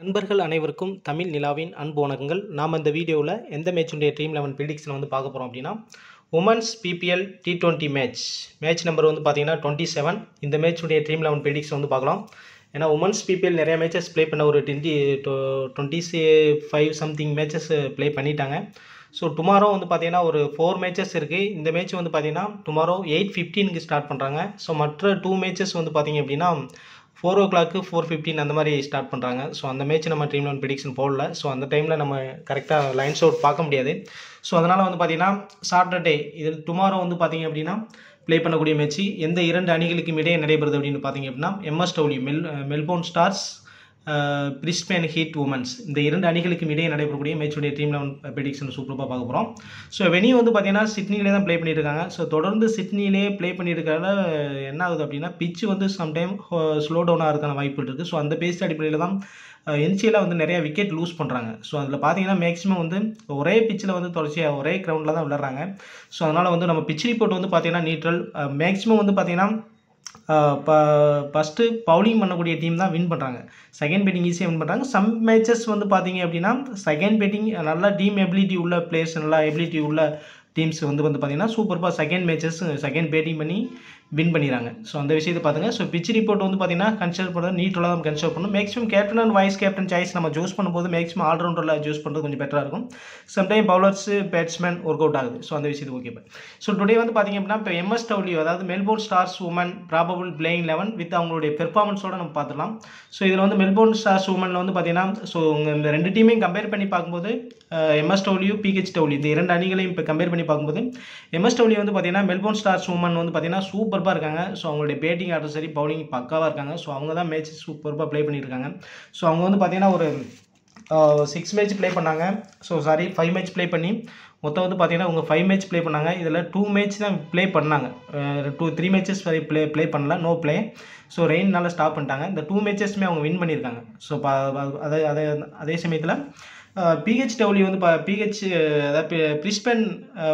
நண்பர்கள் அனைவருக்கும் தமிழ் நிலாவின் அன்பு வணக்கங்கள் நாம் இந்த வீடியோவில் எந்த மேட்சுடைய ட்ரீம் லெவன் ப்ரிடிக்ஷன் வந்து பார்க்க போகிறோம் அப்படின்னா women's BBL T twenty match match number வந்து பார்த்தீங்கன்னா டுவெண்ட்டி செவன் இந்த மேட்சுடைய ட்ரீம் லெவன் ப்ரிடிக்ஷன் வந்து பார்க்கலாம் ஏன்னா உமன்ஸ் பிபிஎல் நிறைய மேட்சஸ் ப்ளே பண்ண ஒரு twenty twenty five something matches play பண்ணிட்டாங்க ஸோ டுமாரோ வந்து பார்த்தீங்கன்னா ஒரு ஃபோர் மேட்சஸ் இருக்குது இந்த மேட்ச் வந்து பார்த்தீங்கன்னா டுமாரோ எயிட் ஃபிஃப்டீனுக்கு ஸ்டார்ட் பண்ணுறாங்க ஸோ மற்ற டூ மேட்சஸ் வந்து பார்த்தீங்க அப்படின்னா four o'clock four fifteen அந்த மாதிரி ஸ்டார்ட் பண்ணுறாங்க ஸோ அந்த மேட்ச் நம்ம ட்ரீம் லெவன் ப்ரிடிக்ஷன் போடல ஸோ அந்த டைமில் நம்ம கரெக்டாக லைன்ஸ் அவுட் பார்க்க முடியாது ஸோ அதனால் வந்து பார்த்தீங்கன்னா சாட்டர்டே இதில் டுமாரோ வந்து பார்த்தீங்க அப்படின்னா ப்ளே பண்ணக்கூடிய மேட்ச் எந்த இரண்டு அணிகளுக்கும் இடையே நடைபெறுது அப்படின்னு பார்த்தீங்க அப்படின்னா MSW Mel Melbourne Stars Brisbane Heat women's இந்த இரண்டு அணிகளுக்கும் இடையே நடைபெறக்கூடிய மேட்சுடைய டீம் லெவன் ப்ரெடிக்ஷன் சூப்பராக பார்க்க போகிறோம் ஸோ வெனியூ வந்து பார்த்தீங்கன்னா சிட்னிலே தான் ப்ளே பண்ணியிருக்காங்க ஸோ தொடர்ந்து சிட்னிலே ப்ளே பண்ணியிருக்கிறதால என்ன ஆகுது அப்படின்னா பிச்சு வந்து சம்டைம் ஸ்லோ டவுன் ஆகிறதுக்கான வாய்ப்பு இருக்குது ஸோ அந்த பேஸ் அடிப்படையில் தான் என்சியில் வந்து நிறைய விக்கெட் லூஸ் பண்ணுறாங்க ஸோ அதில் பார்த்தீங்கன்னா மேக்ஸிமம் வந்து ஒரே பிச்சில் வந்து தொடர்ச்சியாக ஒரே கிரவுண்டில் தான் விளையாடுறாங்க ஸோ அதனால் வந்து நம்ம பிச் ரிப்போர்ட் வந்து பார்த்தீங்கன்னா நீட்ரல் மேக்ஸிமம் வந்து பார்த்தீங்கன்னா இப்போ ஃபஸ்ட்டு பவுலிங் பண்ணக்கூடிய டீம் தான் வின் பண்ணுறாங்க செகண்ட் பேட்டிங் ஈஸியாக வின் பண்ணுறாங்க சம் மேட்சஸ் வந்து பார்த்தீங்க அப்படின்னா செகண்ட் பேட்டிங் நல்லா டீம் எபிலிட்டி உள்ள பிளேயர்ஸ் நல்லா எபிலிட்டி உள்ள டீம்ஸ் வந்து வந்து பார்த்தீங்கன்னா சூப்பர்பாக செகண்ட் மேட்சஸ் செகண்ட் பேட்டிங் பண்ணி வின் பண்ணிடுறாங்க ஸோ அந்த விஷயத்தை பார்த்துங்க ஸோ பிச் ரிப்போர்ட் வந்து பார்த்தீங்கன்னா கன்சிடர் பண்ணுறது நீட்டோட தான் கன்சிடர் பண்ணணும் maximum captain and vice captain choice நம்ம சூஸ் பண்ணும்போது மேக்ஸிமம் ஆல்ரவுண்டரில் சூஸ் பண்ணுறது கொஞ்சம் பெட்டராக இருக்கும் sometime bowlers batsman work out ஆகுது ஸோ அந்த விஷயத்துக்கு ஓகே ஸோ டுடே வந்து பார்த்தீங்க அப்படின்னா இப்போ எம்எஸ் டபிள்யூ அதாவது Melbourne Stars women probable playing eleven with அவங்களுடைய பெர்ஃபார்மன்ஸோட நம்ம பார்த்துலாம் ஸோ இதில் வந்து மெல்போர்ன் ஸ்டார்ஸ் உமனில் வந்து பார்த்தீங்கன்னா ஸோ இந்த ரெண்டு டீமையும் கம்பேர் பண்ணி பார்க்கும்போது எம்எஸ் டபிள்யூ பிஹெச் டபிள்யூ இந்த இரண்டு அணிகளையும் இப்போ கம்பேர் பண்ணி பார்க்கும்போது எம்எஸ் டபிள்யூ வந்து பார்த்தீங்கன்னா மெல்போர்ன் ஸ்டார்ஸ் உமன் வந்து பார்த்தீங்கன்னா சூப்பராக இருக்காங்க ஸோ அவங்களுடைய பேட்டிங் ஆட்டும் சரி பவுலிங் பக்காவாக இருக்காங்க ஸோ அவங்க தான் மேட்ச் சூப்பராக ப்ளே பண்ணியிருக்காங்க ஸோ அவங்க வந்து பார்த்தீங்கன்னா ஒரு சிக்ஸ் மேட்ச் ப்ளே பண்ணாங்க so sorry five match play பண்ணி மொத்தம் வந்து பார்த்தீங்கன்னா அவங்க ஃபைவ் மேட்ச் ப்ளே பண்ணாங்க இதில் டூ மேட்ச் தான் ப்ளே பண்ணாங்க டூ த்ரீ மேட்சஸ் வரை ப்ளே ப்ளே பண்ணல நோ ப்ளே ஸோ ரெயின்னால ஸ்டாப் பண்ணிட்டாங்க இந்த டூ மேட்சஸ்மே அவங்க வின் பண்ணியிருக்காங்க ஸோ அதே அதே அதே சமயத்தில் பிஹெச் டபிள்யூ வந்து பிஹெச் அதாவது பிரிஸ்பென்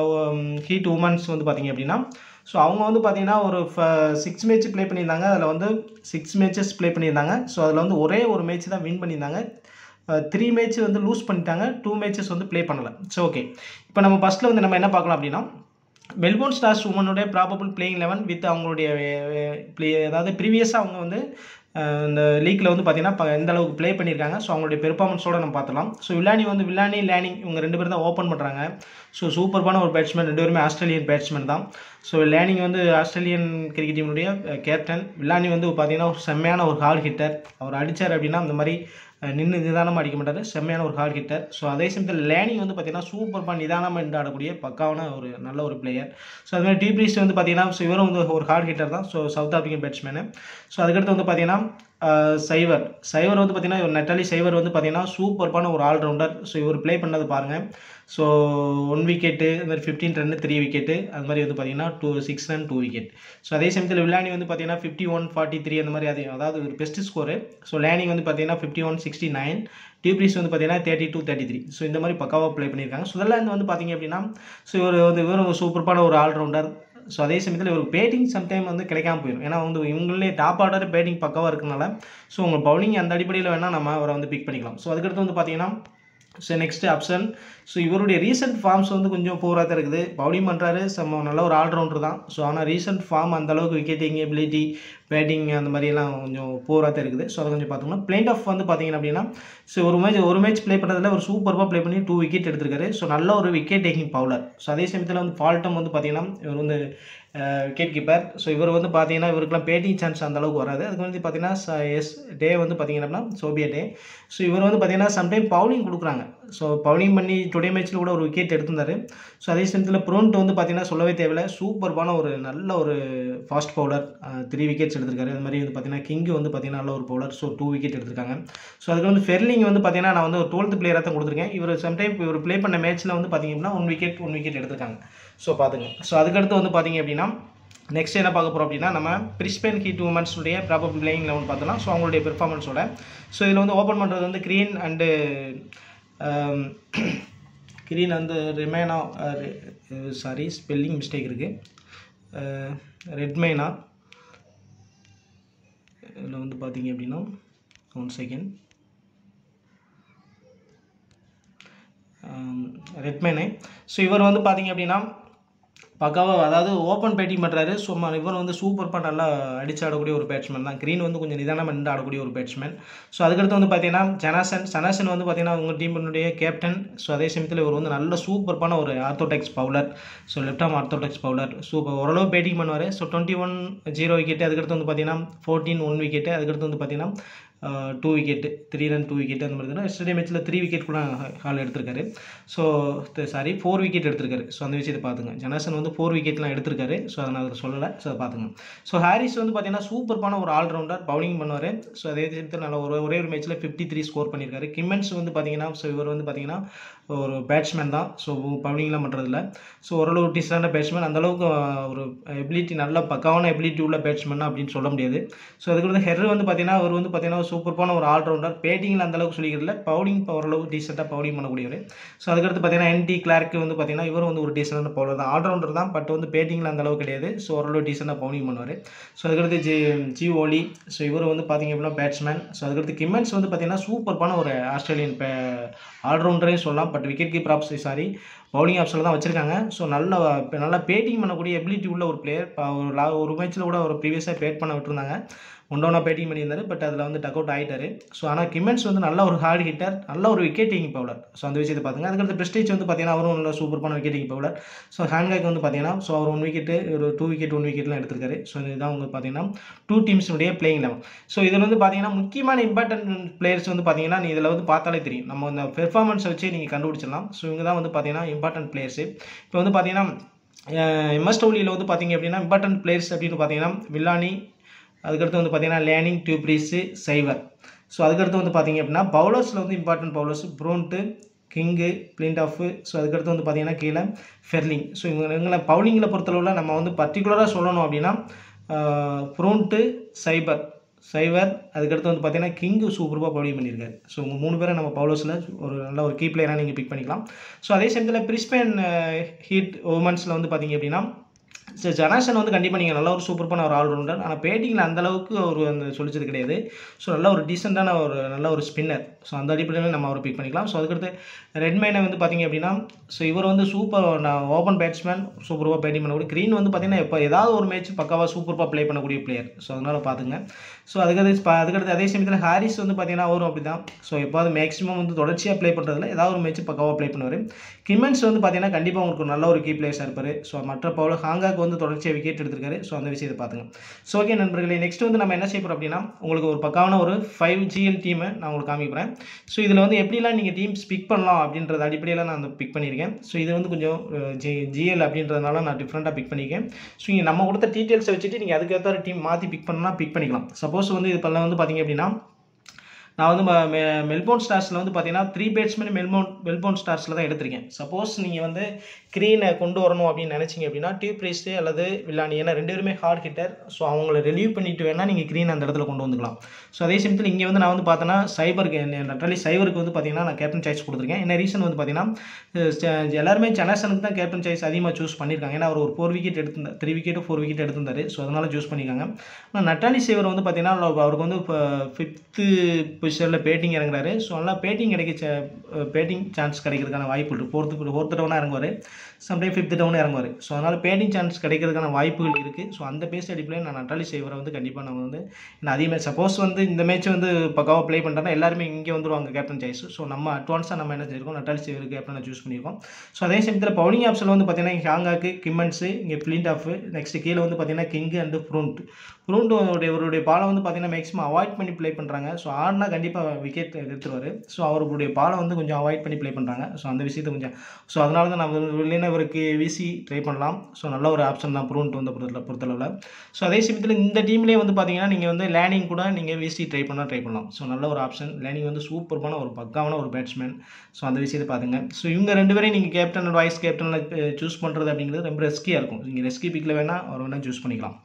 ஹீட் உமன்ஸ் வந்து பார்த்தீங்க அப்படின்னா ஸோ அவங்க வந்து பார்த்தீங்கன்னா ஒரு சிக்ஸ் மேட்ச் ப்ளே பண்ணியிருந்தாங்க அதில் வந்து சிக்ஸ் மேட்சஸ் ப்ளே பண்ணியிருந்தாங்க ஸோ அதில் வந்து ஒரே ஒரு மேட்ச் தான் வின் பண்ணியிருந்தாங்க த்ரீ மேட்ச் வந்து லூஸ் பண்ணிட்டாங்க டூ மேட்சஸ் வந்து ப்ளே பண்ணலை ஸோ ஓகே இப்போ நம்ம ஃபஸ்ட்டில் வந்து நம்ம என்ன பார்க்கலாம் அப்படின்னா மெல்போர்ன் ஸ்டார்ஸ் உமனுடைய ப்ராபபிள் பிளேயிங் லெவன் வித் அவங்களுடைய ப்ளே அதாவது ப்ரீவியஸாக அவங்க வந்து இந்த லீக்கில் வந்து பார்த்தீங்கன்னா எந்த அளவுக்கு ப்ளே பண்ணியிருக்காங்க ஸோ அவங்களுடைய பெர்ஃபார்மன்ஸோடு நம்ம பார்த்துலாம் ஸோ வில்லானி வந்து வில்லானி லேனிங் இவங்க ரெண்டு பேரும் தான் ஓப்பன் பண்ணுறாங்க ஸோ சூப்பர்பான ஒரு பேட்ஸ்மேன் ரெண்டு பேருமே ஆஸ்திரேலியன் பேட்ஸ்மேன் தான் ஸோ லேனிங் வந்து ஆஸ்திரேலியன் கிரிக்கெட் டீமுடைய கேப்டன் வில்லானி வந்து பார்த்தீங்கன்னா ஒரு செம்மையான ஒரு ஹார்ட் ஹிட்டர் அவர் அடித்தார் அப்படின்னா அந்த மாதிரி நின்று நிதானமாக அடிக்க மாட்டார் செம்மையான ஒரு ஹார்ட் ஹிட்டர் ஸோ அதே சமயத்தில் லேனிங் வந்து பார்த்தீங்கன்னா சூப்பர்பாக நிதானமாக நின்று ஆடக்கூடிய பக்காவான ஒரு நல்ல ஒரு பிளேயர் ஸோ அது மாதிரி டீப்ரீஸ் வந்து பார்த்தீங்கன்னா ஸோ இவரும் வந்து ஒரு ஹார்ட் ஹிட்டர் தான் so South African batsman so அதுக்கடுத்து வந்து பார்த்தீங்கன்னா சைவர் சைவர் வந்து பார்த்தீங்கன்னா இவர் நெட்டாலி சைவர் வந்து பார்த்தீங்கன்னா சூப்பர்பான ஒரு ஆல்ரவுண்டர் ஸோ இவர் ப்ளே பண்ணது பாருங்கள் ஸோ ஒன் விக்கெட்டு அது மாதிரி ஃபிஃப்டீன் ரன்னு த்ரீ விக்கெட்டு அது மாதிரி வந்து பார்த்தீங்கன்னா two six run two wicket so அதே சமயத்தில் வில்லானி வந்து பார்த்தீங்கன்னா ஃபிஃப்டி ஒன் ஃபார்ட்டி த்ரீ அந்த மாதிரி அது அதாவது ஒரு பெஸ்ட் ஸ்கோரு ஸோ லேனிங் வந்து பார்த்தீங்கன்னா fifty one sixty nine du Preez வந்து பார்த்தீங்கன்னா thirty two thirty three so இந்த மாதிரி பக்காவாக ப்ளே பண்ணியிருக்காங்க சுதர்லாந்து வந்து பார்த்தீங்க அப்படின்னா ஸோ இவர் வந்து இவர் சூப்பர்பான ஒரு ஆல்ரவுண்டர் ஸோ அதே சமயத்தில் இவருக்கு பேட்டிங் சம்டைம் வந்து கிடைக்காம போயிடும் ஏன்னா வந்து இவங்களே டாப் ஆர்டர் பேட்டிங் பக்கவாக இருக்கனால ஸோ உங்கள் பவுலிங் அந்த அடிப்படையில் வேணால் நம்ம அவரை வந்து பிக் பண்ணிக்கலாம் ஸோ அதுக்கடுத்து வந்து பார்த்தீங்கன்னா ஸோ நெக்ஸ்ட் ஆப்ஷன் ஸோ இவருடைய ரீசெண்ட் ஃபார்ம்ஸ் வந்து கொஞ்சம் பூராக தான் இருக்குது பவுலிங் பண்ணுறாரு செம்ம நல்ல ஒரு ஆல்ரவுண்டர் தான் ஸோ ஆனால் ரீசெண்ட் ஃபார்ம் அந்தளவுக்கு விக்கெட்டிங் எபிலிட்டி பேட்டிங் அந்த மாதிரிலாம் கொஞ்சம் பூராக தான் இருக்குது ஸோ அதை கொஞ்சம் பார்த்தோம்னா பிளேண்ட் ஆஃப் வந்து பார்த்தீங்கன்னா அப்படின்னா ஸோ ஒரு மேட்ச் ஒரு மேட்ச் ப்ளே பண்ணுறதுல ஒரு சூப்பராக ப்ளே பண்ணி டூ விக்கெட் எடுத்திருக்காரு ஸோ நல்ல ஒரு விக்கெட் டேக்கிங் பவுலர் ஸோ அதே சமயத்தில் வந்து ஃபால்ட்டம் வந்து பார்த்தீங்கன்னா இவர் வந்து விக்கெட் கீப்பர் ஸோ இவர் வந்து பார்த்தீங்கன்னா இவருக்குலாம் பேட்டிங் சான்ஸ் அந்த அளவுக்கு வராது அதுக்கு வந்து பார்த்தீங்கன்னா எஸ் டே வந்து பார்த்தீங்கன்னா சோபியா டே ஸோ இவர் வந்து பார்த்தீங்கன்னா சம்டைம் பவுலிங் கொடுக்குறாங்க ஸோ பவுலிங் பண்ணி டுடே மேட்ச்சில் கூட ஒரு விக்கெட் எடுத்திருந்தாரு ஸோ அதே சமயத்தில் ப்ரோன்ட் வந்து பார்த்தீங்கன்னா சொல்லவே தேவையில்லை சூப்பர்பான ஒரு நல்ல ஒரு ஃபாஸ்ட் பவுலர் த்ரீ விக்கெட்ஸ் எடுத்திருக்காரு அது மாதிரி வந்து பார்த்தீங்கன்னா கிங்கு வந்து பார்த்தீங்கன்னா நல்ல ஒரு பவுலர் ஸோ டூ விக்கெட் எடுத்திருக்காங்க ஸோ அதுக்கு வந்து ஃபெர்லிங் வந்து பார்த்தீங்கன்னா நான் வந்து ஒரு டுவெல்த் பிளேயராக தான் கொடுத்துருக்கேன் இவர் சம்டைம் இவர் ப்ளே பண்ண மேட்ச்சில் வந்து பார்த்தீங்கன்னா ஒன் விக்கெட் ஒன் விக்கெட் எடுத்திருக்காங்க ஸோ பார்த்துங்க ஸோ அதுக்கடுத்து வந்து பார்த்தீங்க அப்படின்னா நெக்ஸ்ட் என்ன பார்க்க போகிறோம் அப்படின்னா நம்ம பிரிஸ்பென் ஹீட் உமன்ஸுடைய ப்ராப்பர் பிளேயிங் லெவன் பார்த்தலாம் ஸோ அவங்களுடைய பெர்ஃபார்மன்ஸோட ஸோ இதில் வந்து ஓப்பன் பண்ணுறது வந்து க்ரீன் அண்டு க்ரீன் வந்து ரிமேனா சாரி ஸ்பெல்லிங் மிஸ்டேக் இருக்குது ரெட்மைனா இதில் வந்து பார்த்தீங்க அப்படின்னா ஒன் செகண்ட் ரெட்மேனு ஸோ இவர் வந்து பார்த்தீங்க அப்படின்னா பக்காவாக அதாவது ஓப்பன் பேட்டிங் பண்ணுறாரு ஸோ இவர் வந்து சூப்பர்பாக நல்லா அடிச்சு ஆடக்கூடிய ஒரு பேட்ஸ்மேன் தான் க்ரீன் வந்து கொஞ்சம் நிதானமாக நின்று ஆடக்கூடிய ஒரு பேட்ஸ்மேன் ஸோ அதுக்கடுத்து வந்து பார்த்தீங்கன்னா ஜனாசன் ஜனாசன் வந்து பார்த்தீங்கன்னா உங்கள் டீமினுடைய கேப்டன் ஸோ அதே சமயத்தில் இவர் வந்து நல்ல சூப்பர்பான ஒரு orthodox bowler so left arm orthodox bowler super ஓரளவு பேட்டிங் பண்ணுவார் so twenty one zero wicket அதுக்கடுத்து வந்து பார்த்தீங்கன்னா ஃபோர்டீன் ஒன் விக்கெட்டு அதுக்கடுத்து வந்து பார்த்தீங்கன்னா two wicket three run two wicket அந்த மாதிரி தான் எஸ்டே மேட்ச்சில் த்ரீ விக்கெட் கூட ஹால் எடுத்திருக்காரு ஸோ சாரி ஃபோர் விக்கெட் எடுத்திருக்காரு ஸோ அந்த விஷயத்தை பார்த்துங்க ஜனாசன் வந்து ஃபோர் விக்கெட்லாம் எடுத்திருக்காரு ஸோ அதை நான் அதை சொல்லலை ஸோ அதை பார்த்துங்க ஸோ ஹாரிஸ் வந்து பார்த்தீங்கன்னா சூப்பர்பான ஒரு ஆல்ரவுண்டர் பவுலிங் பண்ணுவார் ஸோ அதே சமயத்தில் நல்ல ஒரு ஒரே ஒரு மேட்ச்சில் ஃபிஃப்டி த்ரீ ஸ்கோர் பண்ணியிருக்காரு கிம்மன்ஸ் வந்து பார்த்தீங்கன்னா ஸோ இவர் வந்து பார்த்தீங்கன்னா ஒரு பேட்ஸ்மேன் தான் ஸோ பவுலிங்லாம் பண்ணுறதில்ல ஸோ ஓரளவு டீசெண்டான பேட்ஸ்மேன் அந்தளவுக்கு ஒரு எபிலிட்டி நல்ல பக்காவான எபிலிட்டி உள்ள பேட்ஸ்மேன் அப்படின்னு சொல்ல முடியாது ஸோ அதுக்கு வந்து ஹெர் வந்து பார்த்தீங்கன்னா அவர் வந்து பார்த்தீங்கன்னா சூப்பர்பான ஒரு ஆல்ரவுண்டர் பேட்டிங்கில் அந்தளவுக்கு சொல்லிக்கிறதுல பவுலிங் ஓரளவு டீசெண்டாக பவுலிங் பண்ணக்கூடியவர் ஸோ அதுக்கடுத்து பார்த்தீங்கன்னா என்டி கிளார்க்கு வந்து பார்த்தீங்கன்னா இவர் வந்து ஒரு டீசெண்டான பவுலர் தான் ஆல்ரவுண்டர் தான் பட் வந்து பேட்டிங்கில் அந்த அளவுக்கு கிடையாது ஸோ ஓரளவு டீசெண்டாக பவுலிங் பண்ணுவார் ஸோ அதுக்கடுத்து ஜி ஜி ஓலி ஸோ இவர் வந்து பார்த்தீங்க அப்படின்னா பேட்ஸ்மேன் ஸோ அதுக்கடுத்து கிம்மன்ஸ் வந்து பார்த்தீங்கன்னா சூப்பர்பான ஒரு ஆஸ்திரேலியன் பே ஆல்ரவுண்டரே சொல்லலாம் பட் விக்கெட் கீப்பர் ஆப்ஸ் சாரி பவுலிங் ஆப்ஷனில் தான் வச்சுருக்காங்க ஸோ நல்ல நல்லா பேட்டிங் பண்ணக்கூடிய எபிலிட்டி உள்ள ஒரு பிளேயர் ஒரு லா ஒரு மேட்ச்சில் கூட ஒரு ப்ரீவியஸாக பேட் பண்ண விட்டுருந்தாங்க ஒன் டவுனாக பேட்டிங் பண்ணியிருந்தார் பட் அதில் வந்து டக் அவுட் ஆகிட்டார் ஸோ ஆனால் கிமென்ஸ் வந்து நல்ல ஒரு ஹார்ட் ஹிட்டர் நல்ல ஒரு விக்கெட் டேக்கிங் பவுலர் ஸோ அந்த விஷயத்தை பார்த்துங்க அதுக்கடுத்து பிரஸ்டேஜ் வந்து பார்த்தீங்கன்னா அவரும் நல்ல சூப்பரான wicket taking bowler so Hancock வந்து பார்த்தீங்கன்னா ஸோ அவர் ஒன் விக்கெட்டு ஒரு டூ விக்கெட் ஒன் விக்கெட்லாம் எடுத்திருக்காரு ஸோ இதுதான் வந்து பார்த்தீங்கன்னா டூ டீம்ஸுடைய பிளேயிங் லெவல் ஸோ இதில் வந்து பார்த்தீங்கன்னா முக்கியமான இம்பார்ட்டன்ட் பிளேயர்ஸ் வந்து பார்த்தீங்கன்னா நீ இதில் வந்து பார்த்தாலே தெரியும் நம்ம இந்த பெர்ஃபார்மன்ஸை வச்சு நீங்கள் கண்டுபிடிச்சிடலாம் ஸோ இவங்க தான் வந்து பார்த்தீங்கன்னா இம்பார்ட்டன்ட் பிளேயர்ஸு இப்போ வந்து பார்த்தீங்கன்னா எம்எஸ் டபிள்யூவில் வந்து பார்த்தீங்க அப்படின்னா இம்பார்ட்டன்ட் பிளேயர்ஸ் அப்படின்னு பார்த்தீங்கன்னா வில்லானி அதுக்கடுத்து வந்து பார்த்தீங்கன்னா லேனிங் டியூப்ரீஸு சைவர் ஸோ அதுக்கடுத்து வந்து பார்த்தீங்க அப்படின்னா பவுலர்ஸில் வந்து இம்பார்ட்டன்ட் பவுலர்ஸ் ப்ரோன்ட்டு கிங்கு பிளிண்ட் ஆஃபு ஸோ அதுக்கடுத்து வந்து பார்த்தீங்கன்னா கீழே ஃபெர்லிங் ஸோ இவங்க இவங்களை பவுலிங்கில் பொறுத்தளவில் நம்ம வந்து பர்டிகுலராக சொல்லணும் அப்படின்னா ப்ரோன்ட்டு சைபர் சைவர் அதுக்கடுத்து வந்து பார்த்தீங்கன்னா கிங்கு சூப்பராக பவுலிங் பண்ணியிருக்காரு ஸோ உங்கள் மூணு பேரை நம்ம பவுலர்ஸில் ஒரு நல்ல ஒரு கீ பிளேயராக நீங்கள் பிக் பண்ணிக்கலாம் ஸோ அதே சமயத்தில் பிரிஸ்பேன் ஹீட் உமன்ஸில் வந்து பார்த்தீங்க அப்படின்னா சரி ஜனாசன் வந்து கண்டிப்பாக நீங்கள் நல்ல ஒரு சூப்பரான ஒரு ஆல்ரவுண்டர் ஆனால் பேட்டிங்கில் அந்தளவுக்கு அவர் அந்த சொல்லிச்சது கிடையாது ஸோ நல்ல ஒரு டீசெண்டான ஒரு நல்ல ஒரு ஸ்பின்னர் ஸோ அந்த அடிப்படையில் நம்ம அவர் பிக் பண்ணிக்கலாம் ஸோ அதுக்கடுத்து ரெட்மேனை வந்து பார்த்தீங்க அப்படின்னா ஸோ இவர் வந்து சூப்பர் ஓப்பன் பேட்ஸ்மேன் சூப்பராக பேட்டிங் பண்ணக்கூடிய க்ரீன் வந்து பார்த்தீங்கன்னா எப்போ ஏதாவது ஒரு மேட்ச் பக்காவாக சூப்பராக ப்ளே பண்ணக்கூடிய பிளேயர் ஸோ அதனால் பார்த்துங்க ஸோ அதுக்கடுத்து அதுக்கடுத்து அதே சமயத்தில் ஹாரிஸ் வந்து பார்த்தீங்கன்னா அவரும் அப்படி தான் ஸோ எப்போது மேக்ஸிமம் வந்து தொடர்ச்சியாக ப்ளே பண்ணுறதுல ஏதாவது ஒரு மேட்ச் பக்காவாக ப்ளே பண்ணுவார் கிமென்ஸ் வந்து பார்த்தீங்கன்னா கண்டிப்பாக உங்களுக்கு ஒரு நல்ல ஒரு கீ பிளேயர்ஸாக இருப்பார் ஸோ மற்ற பவுலர் ஹாங்காக் வந்து தொடர்ச்சியாக விக்கெட் எடுத்திருக்காரு ஸோ அந்த விஷயத்தை பார்த்துங்க ஸோ ஓகே நண்பர்களே நெக்ஸ்ட் வந்து நம்ம என்ன செய்ய போகிறோம் அப்படின்னா உங்களுக்கு ஒரு பக்காவான ஒரு ஃபைவ் ஜிஎல் டீமை நான் உங்களுக்கு காமிக்கிறேன் ஸோ இதில் வந்து எப்படிலாம் நீங்கள் டீம்ஸ் பிக் பண்ணலாம் அப்படின்றது அடிப்படையில் நான் அந்த பிக் பண்ணியிருக்கேன் ஸோ இது வந்து கொஞ்சம் ஜி ஜிஎல் அப்படின்றதுனால நான் டிஃப்ரெண்ட்டாக பிக் பண்ணியிருக்கேன் ஸோ இங்கே நம்ம கொடுத்த டீட்டெயில்ஸை வச்சுட்டு நீங்கள் அதுக்கேற்ற டீம் மாற்றி பிக் பண்ணால் பிக் பண்ணிக்கலாம் சப்போஸ் வந்து இது பண்ண வந்து பார்த்தீங்க அப்படின்னா நான் வந்து ம- மெ- மெல்போர்ன் ஸ்டார்ஸில் வந்து பார்த்தீங்கன்னா த்ரீ பேட்ஸ்மேன் மெல்போர்ன் மெல்போர்ன் ஸ்டார்ஸில் தான் எடுத்திருக்கேன் சப்போஸ் நீங்கள் வந்து க்ரீனை கொண்டு வரணும் அப்படின்னு நினச்சிங்க அப்படின்னா டியூ பிரைஸு அல்லது வில்லானி ஏன்னா ரெண்டு பேருமே ஹார்ட் ஹிட்டர் ஸோ அவங்கள ரிலீவ் பண்ணிட்டு வேணால் நீங்கள் க்ரீன் அந்த இடத்துல கொண்டு வந்துக்கலாம் ஸோ அதே சமயத்தில் இங்கே வந்து நான் வந்து பார்த்தேன்னா சைபருக்கு நட்டாலி சைபருக்கு வந்து பார்த்தீங்கன்னா நான் கேப்டன் சாய்ஸ் கொடுத்துருக்கேன் என்ன ரீசன் வந்து பார்த்தீங்கன்னா அஹ் ச- எல்லாருமே ஜனசனுக்கு தான் கேப்டன் சாய்ஸ் அதிகமாக சூஸ் பண்ணியிருக்காங்க ஏன்னா அவர் ஒரு ஃபோர் விக்கெட் எடுத்திருந்தார் த்ரீ விக்கெட்டு ஃபோர் விக்கெட் எடுத்திருந்தாரு ஸோ அதனால் சூஸ் பண்ணியிருக்காங்க ஆனால் நட்டாலி சேவர் வந்து பார்த்தீங்கன்னா அவ- அவருக்கு வந்து இப்போ ஃபிஃப்த்து பொசிஷனில் பேட்டிங் இறங்குறாரு ஸோ நல்லா பேட்டிங் கிடைக்க பேட்டிங் சான்ஸ் கிடைக்கிறதுக்கான வாய்ப்பு இருக்குது ஃபோர்த்து ஃபோர்த்து டவுனாக இறங்குவார் சம்டைம் ஃபிஃப்த் டவுன் இறங்குவார் ஸோ அதனால் பேட்டிங் சான்ஸ் கிடைக்கிறதுக்கான வாய்ப்புகள் இருக்குது ஸோ அந்த பேஸ் அடிப்படையில் நான் நட்டாலி சேவரை வந்து கண்டிப்பாக நம்ம வந்து நான் அதே மேட்ச் சப்போஸ் வந்து இந்த மேட்ச் வந்து பக்காவாக ப்ளே பண்ணுறேன்னா எல்லாருமே இங்கே வந்துருவாங்க கேப்டன் சாய்ஸ் ஸோ நம்ம அட்வான்ஸாக நம்ம என்ன செஞ்சிருக்கோம் நட்டாலி சேவர் கேப்டனை சூஸ் பண்ணியிருக்கோம் ஸோ அதே சமயத்தில் பவுலிங் ஆப்ஷனில் வந்து பார்த்தீங்கன்னா ஹாங்காக்கு கிம்மன்ஸு இங்கே ஃபிளிண்ட் ஆஃப் நெக்ஸ்ட் கீழே வந்து பார்த்தீங்கன்னா கிங் அண்டு ஃப்ரூண்ட் ஃப்ரூண்ட் அவருடைய அவருடைய பாலை வந்து பார்த்தீங்கன்னா மேக்ஸிமம் அவாய்ட் பண்ணி ப்ளே பண்ணுறாங்க ஸோ ஆடினா கண்டிப்பாக விக்கெட் எடுத்துருவார் ஸோ அவருடைய பாலை வந்து கொஞ்சம் அவாய்ட் பண்ணி ப்ளே பண்ணுறாங்க ஸோ அந்த விஷயத்தை கொஞ்சம் ஸோ அதனால தான் நம்ம இல்லைன்னா இவருக்கு விசி ட்ரை பண்ணலாம் ஸோ நல்ல ஒரு ஆப்ஷன் தான் ப்ரூண்ட் வந்து பொறுத்தல பொறுத்தளவில் ஸோ அதே சமயத்தில் இந்த டீம்லேயே வந்து பார்த்தீங்கன்னா நீங்கள் வந்து லேனிங் கூட நீங்கள் விசி ட்ரை பண்ணால் ட்ரை பண்ணலாம் ஸோ நல்ல ஒரு ஆப்ஷன் லேனிங் வந்து சூப்பர்பான ஒரு பக்காவான ஒரு பேட்ஸ்மேன் ஸோ அந்த விஷயத்தை பார்த்துங்க ஸோ இவங்க ரெண்டு பேரையும் நீங்கள் கேப்டன் வைஸ் கேப்டனில் சூஸ் பண்ணுறது அப்படிங்கிறது ரொம்ப ரெஸ்கியாக இருக்கும் நீங்கள் ரெஸ்கி பிக்கில் வேணால் அவர் வேணால் சூஸ் பண்ணிக்கலாம்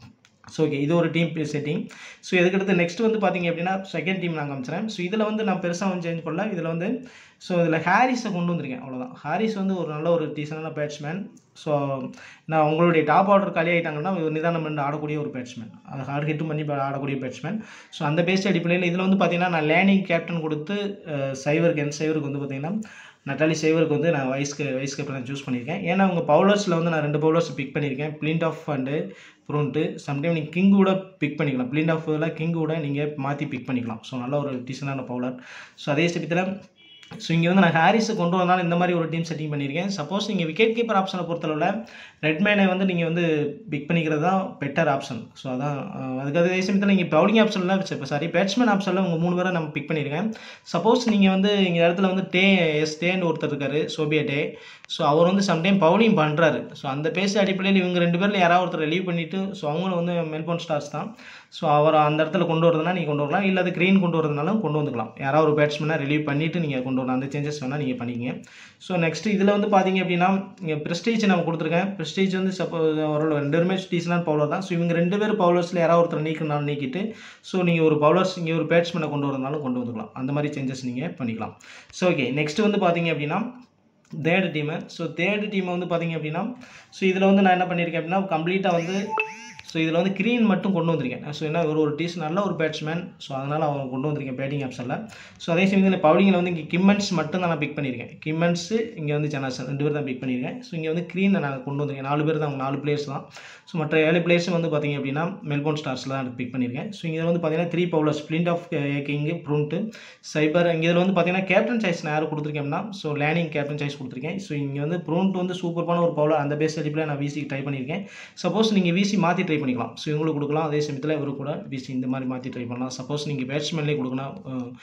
ஸோ ஓகே இது ஒரு டீம் செட்டிங் ஸோ இதுக்கடுத்து நெக்ஸ்ட் வந்து பார்த்தீங்க அப்படின்னா செகண்ட் டீம் நான் காமிச்சிறேன் ஸோ இதில் வந்து நான் பெருசாக வந்து சேஞ்ச் பண்ணல இதில் வந்து ஸோ இதில் ஹாரிஸை கொண்டு வந்திருக்கேன் அவ்வளோதான் ஹாரிஸ் வந்து ஒரு நல்ல ஒரு டீசனான பேட்ஸ்மேன் ஸோ நான் உங்களுடைய டாப் ஆர்டர் காலி ஆகிட்டாங்கன்னா ஒரு நிதானம் பண்ணி ஆடக்கூடிய ஒரு பேட்ஸ்மேன் அது ஹார்ட் ஹிட்டும் பண்ணி ஆடக்கூடிய பேட்ஸ்மேன் ஸோ அந்த பேஸ்ட் அடிப்படையில் இதில் வந்து பார்த்தீங்கன்னா நான் லேனிங் கேப்டன் கொடுத்து அஹ், சைவருக்கு என் சைவருக்கு வந்து பார்த்தீங்கன்னா நட்டாலி சேவருக்கு வந்து நான் வைஸ்க்கு வைஸ் கேப்டன் சூஸ் பண்ணியிருக்கேன் ஏன்னா அவங்க பவுலர்ஸில் வந்து நான் ரெண்டு பவுலர்ஸ் பிக் பண்ணியிருக்கேன் Flintoff and Brunt sometime நீங்கள் கிங் கூட பிக் பண்ணிக்கலாம் பிளிண்ட் ஆஃபில் கிங் கூட நீங்கள் மாற்றி பிக் பண்ணிக்கலாம் ஸோ நல்ல ஒரு டீசனான பவுலர் ஸோ அதே சமயத்தில் ஸோ இங்கே வந்து நான் ஹாரிஸை கொண்டு வந்தாலும் இந்த மாதிரி ஒரு டீம் செட்டிங் பண்ணியிருக்கேன் சப்போஸ் நீங்கள் விக்கெட் கீப்பர் ஆப்ஷனை பொறுத்தளவில் ரெட்மேனை வந்து நீங்கள் வந்து பிக் பண்ணிக்கிறது தான் பெட்டர் ஆப்ஷன் ஸோ அதான் அஹ், அதுக்கு அதே சமயத்தில் நீங்கள் பவுலிங் ஆப்ஷனில் இப்போ சாரி பேட்ஸ்மேன் ஆப்ஷனில் உங்கள் மூணு பேரை நம்ம பிக் பண்ணியிருக்கேன் சப்போஸ் நீங்கள் வந்து இங்கே இடத்துல வந்து டே எஸ் டேன்னு ஒருத்தர் இருக்காரு சோபியா டே ஸோ அவர் வந்து சம்டைம் பவுலிங் பண்ணுறாரு ஸோ அந்த பேச அடிப்படையில் இவங்க ரெண்டு பேரில் யாராவது ஒருத்தர் ரிலீவ் பண்ணிவிட்டு ஸோ அவங்களும் வந்து மெல்போர்ன் ஸ்டார்ஸ் தான் ஸோ அவர் அந்த இடத்துல கொண்டு வரதுனா நீங்கள் கொண்டு வரலாம் இல்லை அது க்ரீன் கொண்டு வரதுனாலும் கொண்டு வந்துக்கலாம் யாராவது ஒரு பேட்ஸ்மேனை ரிலீவ் பண்ணிவிட்டு நீங்கள் கொண்டு வரலாம் அந்த சேஞ்சஸ் வேணால் நீங்கள் பண்ணிக்கங்க ஸோ நெக்ஸ்ட் இதில் வந்து பார்த்தீங்க அப்படின்னா இங்கே ப்ரெஸ்டீஜ் நம்ம கொடுத்துருக்கேன் ப்ரெஸ்டீஜ் வந்து சப்போஸ் ஒரு ரெண்டு பேருமே டீசனான பவுலர் தான் ஸோ இவங்க ரெண்டு பேர் பவுலர்ஸில் யாராவது ஒருத்தர் நீக்கினாலும் நீக்கிட்டு ஸோ நீங்கள் ஒரு பவுலர்ஸ் இங்கே ஒரு பேட்ஸ்மேனை கொண்டு வரதுனாலும் கொண்டு வந்துக்கலாம் அந்த மாதிரி சேஞ்சஸ் நீங்கள் பண்ணிக்கலாம் ஸோ ஓகே நெக்ஸ்ட் வந்து பார்த்தீங்க அப்படின்னா தேர்டு டீமு ஸோ தேர்டு டீமை வந்து பார்த்தீங்க அப்படின்னா ஸோ இதில் வந்து நான் என்ன பண்ணியிருக்கேன் அப்படின்னா கம்ப்ளீட்டாக வந்து ஸோ இதில் வந்து க்ரீன் மட்டும் கொண்டு வந்திருக்கேன் ஸோ என்ன ஒரு ஒரு டீஸ் நல்ல ஒரு பேட்ஸ்மேன் ஸோ அதனால் அவங்க கொண்டு வந்திருக்கேன் பேட்டிங் ஆப்ஷனில் ஸோ அதே சமயத்தில் பவுலிங்கில் வந்து இங்கே கிம்மன்ஸ் மட்டும் தான் நான் பிக் பண்ணியிருக்கேன் கிம்மன்ஸு இங்கே வந்து ஜனாசன் ரெண்டு பேர் தான் பிக் பண்ணியிருக்கேன் ஸோ இங்கே வந்து க்ரீனை நான் கொண்டு வந்திருக்கேன் நாலு பேர் தான் அவங்க நாலு பிளேயர்ஸ் தான் ஸோ மற்ற ஏழு பிளேயர்ஸும் வந்து பார்த்தீங்க அப்படின்னா மெல்போர்ன் ஸ்டார்ஸில் தான் பிக் பண்ணியிருக்கேன் ஸோ இங்கே வந்து பார்த்தீங்கன்னா three bowlers Flintoff King Brunt Sciver இங்கே இதில் வந்து பார்த்தீங்கன்னா கேப்டன் சாய்ஸ் நான் யார் கொடுத்துருக்கேன்னா ஸோ லேனிங் கேப்டன் சாய்ஸ் கொடுத்துருக்கேன் ஸோ இங்கே வந்து ப்ரூண்ட் வந்து சூப்பரான ஒரு பவுலர் அந்த பேஸ் அடிப்பில் நான் விசி ட்ரை பண்ணியிருக்கேன் சப்போஸ் நீங்கள் விசி மாற்றி ட்ரை பண்ணிக்கலாம் ஸோ இவங்களுக்கு கொடுக்கலாம் அதே சமயத்தில் இவருக்கு கூட விசி இந்த மாதிரி மாற்றி ட்ரை பண்ணலாம் சப்போஸ் நீங்கள் பேட்ஸ்மேன்லேயே கொடுக்கணும்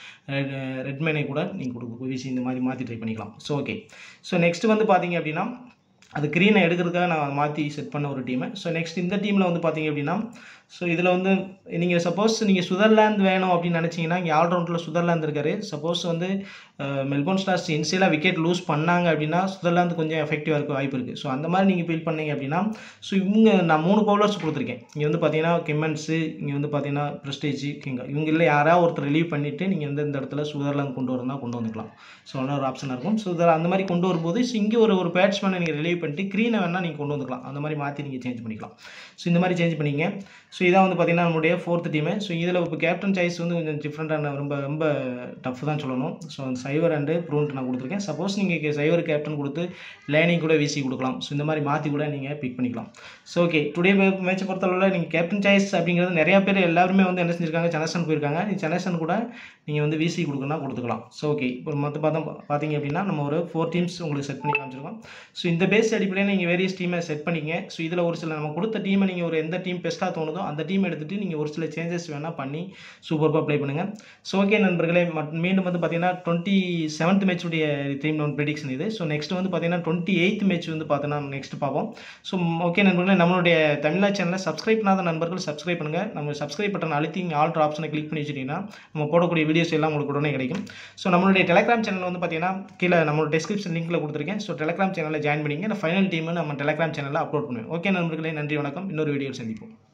ரெட்மேனே கூட நீங்கள் கொடுக்க விசி இந்த மாதிரி மாற்றி ட்ரை பண்ணிக்கலாம் ஸோ ஓகே ஸோ நெக்ஸ்ட் வந்து பார்த்தீங்க அப்படின்னா அது க்ரீனை எடுக்கிறதுக்காக நான் மாற்றி செட் பண்ண ஒரு டீமு ஸோ நெக்ஸ்ட் இந்த டீமில் வந்து பார்த்தீங்க அப்படின்னா ஸோ இதில் வந்து நீங்கள் சப்போஸ் நீங்கள் சுதர்லாந்து வேணும் அப்படின்னு நினச்சிங்கன்னா இங்கே ஆல்ரவுண்டில் சுதர்லாந்து இருக்காரு சப்போஸ் வந்து அஹ், மெல்போர்ன் ஸ்டார்ஸ் இன்சியலாக விக்கெட் லூஸ் பண்ணாங்க அப்படின்னா சுதர்லாந்து கொஞ்சம் எஃபெக்டிவாக இருக்க வாய்ப்பு இருக்குது ஸோ அந்த மாதிரி நீங்கள் ஃபீல் பண்ணீங்க அப்படின்னா ஸோ இவங்க நான் மூணு பவுலர்ஸ் கொடுத்துருக்கேன் இங்கே வந்து பார்த்தீங்கன்னா கிம்மன்ஸு இங்கே வந்து பார்த்தீங்கன்னா ப்ரெஸ்டேஜ் கிங்கா இவங்களில் யாராவது ஒருத்தர் ரிலீவ் பண்ணிவிட்டு நீங்கள் வந்து இந்த இடத்துல சுதர்லாந்து கொண்டு வரதா கொண்டு வந்துக்கலாம் ஸோ நல்ல ஒரு ஆப்ஷனாக இருக்கும் ஸோ இதில் அந்த மாதிரி கொண்டு வரும்போது ஸோ இங்கே ஒரு ஒரு பேட்ஸ்மேனை நீங்கள் ரிலீவ் பண்ணிட்டு க்ரீனை வேணால் நீங்கள் கொண்டு வந்துக்கலாம் அந்த மாதிரி மாற்றி நீங்கள் சேஞ்ச் பண்ணிக்கலாம் ஸோ இந்த மாதிரி சேஞ்ச் பண்ணிங்க ஸோ இதான் வந்து பார்த்தீங்கன்னா நம்மளுடைய ஃபோர்த் டீமு ஸோ இதில் இப்போ கேப்டன் சாய்ஸ் வந்து கொஞ்சம் டிஃப்ரெண்ட்டான ரொம்ப ரொம்ப டஃப் தான் சொல்லணும் ஸோ சைவர் அண்டு ப்ரூன்ட் நான் கொடுத்துருக்கேன் சப்போஸ் நீங்கள் சைவர் கேப்டன் கொடுத்து லேனிங் கூட விசி கொடுக்கலாம் ஸோ இந்த மாதிரி மாற்றி கூட நீங்கள் பிக் பண்ணிக்கலாம் ஸோ ஓகே டுடே மேட்சை பொறுத்தளவில் நீங்கள் கேப்டன் சாய்ஸ் அப்படிங்கிறது நிறையா பேர் எல்லாருமே வந்து என்ன செஞ்சிருக்காங்க சென்னசன் போயிருக்காங்க நீ சென்னசன் கூட நீங்கள் வந்து விசி கொடுக்கணும்னா கொடுத்துக்கலாம் ஸோ ஓகே இப்போ மற்ற பார்த்தா பார்த்தீங்க அப்படின்னா நம்ம ஒரு ஃபோர் டீம்ஸ் உங்களுக்கு செட் பண்ணி காமிச்சிருக்கோம் ஸோ இந்த பேஸ் அடிப்படையில் நீங்கள் வேரியஸ் டீமை செட் பண்ணிங்க ஸோ இதில் ஒரு சில நம்ம கொடுத்த டீமை நீங்கள் ஒரு எந்த டீம் பெஸ்ட்டாக தோணுதோ அந்த டீம் எடுத்துகிட்டு நீங்கள் ஒரு சில சேஞ்சஸ் வேணால் பண்ணி சூப்பராக ப்ளே பண்ணுங்கள் ஸோ ஓகே நண்பர்களே மட்- மீண்டும் வந்து பார்த்தீங்கன்னா டுவெண்ட்டி செவன்த் மேட்சுடைய டீம் ஒன் ப்ரெடிக்ஷன் இது ஸோ நெக்ஸ்ட் வந்து பார்த்தீங்கன்னா டுவெண்ட்டி எயித் மேட்ச் வந்து பார்த்தோன்னா நெக்ஸ்ட் பார்ப்போம் ஸோ ஓகே நண்பர்களே நம்மளுடைய தமிழா சேனலை சப்ஸ்கிரைப் பண்ணாத நண்பர்கள் சப்ஸ்கிரைப் பண்ணுங்கள் நம்ம சப்ஸ்கிரைப் பட்டன் அழுத்தி இங்கே ஆல்ட்ரு ஆப்ஷனை கிளிக் பண்ணி வச்சிட்டிங்கன்னா நம்ம போடக்கூடிய வீடியோஸ் எல்லாம் உங்களுக்கு உடனே கிடைக்கும் ஸோ நம்மளுடைய டெலிகிராம் சேனல் வந்து பார்த்தீங்கன்னா கீழே நம்மளோட டிஸ்கிரிப்ஷன் லிங்க்கில் கொடுத்துருக்கேன் ஸோ டெலிகிராம் சேனலில் ஜாயின் பண்ணிங்க நான் ஃபைனல் டீம் நம்ம டெலிகிராம் சேனலில் அப்லோட் பண்ணுவேன் ஓகே நண்பர்களே நன்றி வணக்கம் இன்னொரு வீடியோ சந்திப்போம்